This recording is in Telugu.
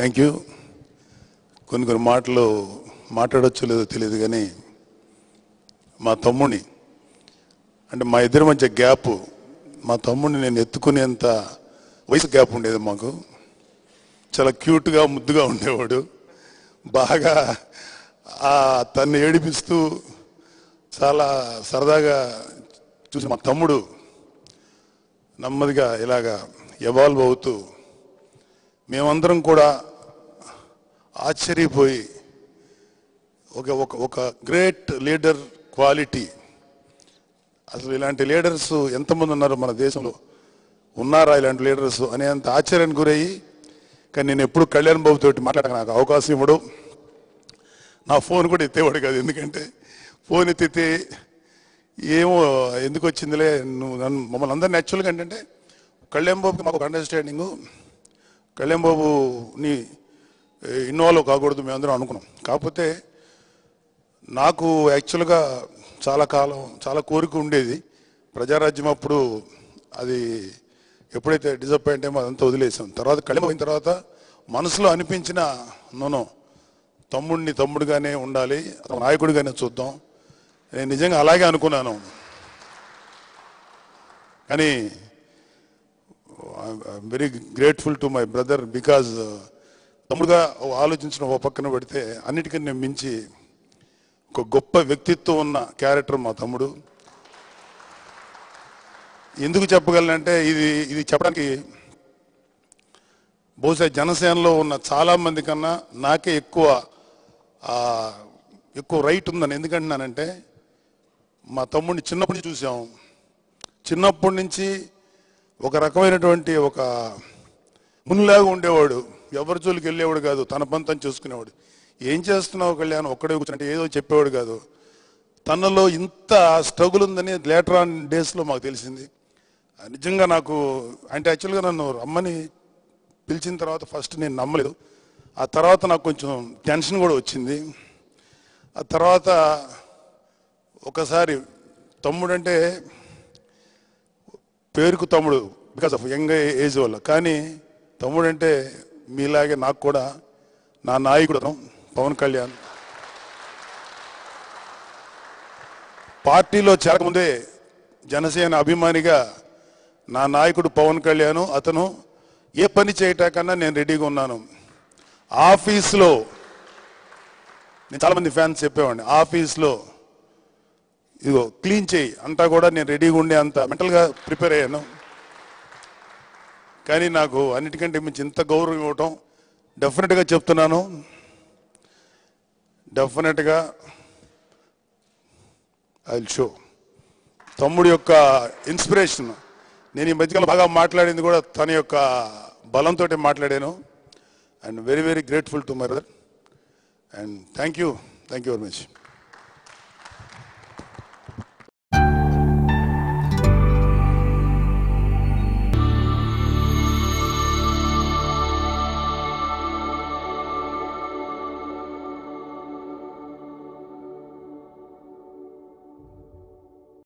థ్యాంక్ యూ కొన్ని కొన్ని మాటలు మాట్లాడొచ్చో లేదో తెలియదు కానీ మా తమ్ముని అంటే మా ఇద్దరి మధ్య గ్యాప్ మా తమ్ముడిని నేను ఎత్తుకునేంత వయసు గ్యాప్ ఉండేది మాకు చాలా క్యూట్గా ముద్దుగా ఉండేవాడు బాగా ఆ తన్ని ఏడిపిస్తూ చాలా సరదాగా చూసి మా తమ్ముడు నెమ్మదిగా ఇలాగా ఎవాల్వ్ అవుతూ మేమందరం కూడా ఆశ్చర్యపోయి ఒక ఒక ఒక గ్రేట్ లీడర్ క్వాలిటీ అసలు ఇలాంటి లీడర్స్ ఎంతమంది ఉన్నారు మన దేశంలో ఉన్నారా ఇలాంటి లీడర్స్ అనేంత ఆశ్చర్యానికి గురయ్యి కానీ నేను ఎప్పుడు కళ్యాణ్ బాబు తోటి మాట్లాడక నాకు అవకాశం ఇవ్వడు నా ఫోన్ కూడా ఎత్తేవాడు కాదు ఎందుకంటే ఫోన్ ఎత్తితే ఏమో ఎందుకు వచ్చిందిలే నువ్వు నన్ను మమ్మల్ని అందరినీ యాక్చువల్గా ఏంటంటే కళ్యాణ్ బాబుకి మాకు ఒక అండర్స్టాండింగు కళ్యాణ్ బాబుని ఇన్వాల్వ్ కాకూడదు మేమందరం అనుకున్నాం కాకపోతే నాకు యాక్చువల్గా చాలా కాలం చాలా కోరిక ఉండేది ప్రజారాజ్యం అప్పుడు అది ఎప్పుడైతే డిసప్పాయింట్ అయ్యో అదంతా వదిలేసాం తర్వాత కళ్యాణ్ అయిన తర్వాత మనసులో అనిపించిన నూనె తమ్ముడిని తమ్ముడుగానే ఉండాలి అతను నాయకుడిగానే చూద్దాం నేను నిజంగా అలాగే అనుకున్నాను కానీ I'm very grateful to my brother because తమ్ముడుగా ఆలోచించిన ఒక పక్కన పెడితే అన్నిటికన్నా మించి ఒక గొప్ప వ్యక్తిత్వం ఉన్న క్యారెక్టర్ మా తమ్ముడు ఎందుకు చెప్పగలనంటే ఇది ఇది చెప్పడానికి బహుశా జనసేనలో ఉన్న చాలా మంది కన్నా నాకే ఎక్కువ ఆ, ఎక్కువ రైట్ ఉందని ఎందుకంటున్నానంటే మా తమ్ముడిని చిన్నప్పటి నుంచి చూసాం చిన్నప్పటి నుంచి ఒక రకమైనటువంటి ఒక మునిలాగా ఉండేవాడు ఎవరి జోలికి వెళ్ళేవాడు కాదు తన పని తను చేసుకునేవాడు ఏం చేస్తున్నావు కళ్యాణ్ ఒక్కడే కూర్చుంటే ఏదో చెప్పేవాడు కాదు తనలో ఇంత స్ట్రగుల్ ఉందని లేటర్ ఆన్ డేస్లో మాకు తెలిసింది నిజంగా నాకు అంటే యాక్చువల్గా నన్ను రమ్మని పిలిచిన తర్వాత ఫస్ట్ నేను నమ్మలేదు ఆ తర్వాత నాకు కొంచెం టెన్షన్ కూడా వచ్చింది ఆ తర్వాత ఒకసారి తమ్ముడు అంటే పేరుకు తమ్ముడు బికాస్ ఆఫ్ యంగ్ ఏజ్ వల్ల కానీ తమ్ముడు అంటే మీలాగే నాకు కూడా నా నాయకుడు అతను, పవన్ కళ్యాణ్ పార్టీలో చేరకముందే జనసేన అభిమానిగా నా నాయకుడు పవన్ కళ్యాణ్ అతను ఏ పని చేయటాకన్నా నేను రెడీగా ఉన్నాను ఆఫీస్లో నేను చాలా మంది ఫ్యాన్స్ చెప్పేవాడిని ఆఫీస్లో ఇదిగో క్లీన్ చేయి అంతా కూడా నేను రెడీగా ఉండే అంత మెంటల్గా ప్రిపేర్ అయ్యాను కానీ నాకు అన్నిటికంటే మించి ఇంత గౌరవం ఇవ్వటం డెఫినెట్గా చెప్తున్నాను డెఫినెట్గా ఐ విల్ షో తమ్ముడి యొక్క ఇన్స్పిరేషన్ నేను ఈ మధ్యకాలం బాగా మాట్లాడింది కూడా తన యొక్క బలంతో మాట్లాడాను and very very grateful to my brother and thank you thank you very much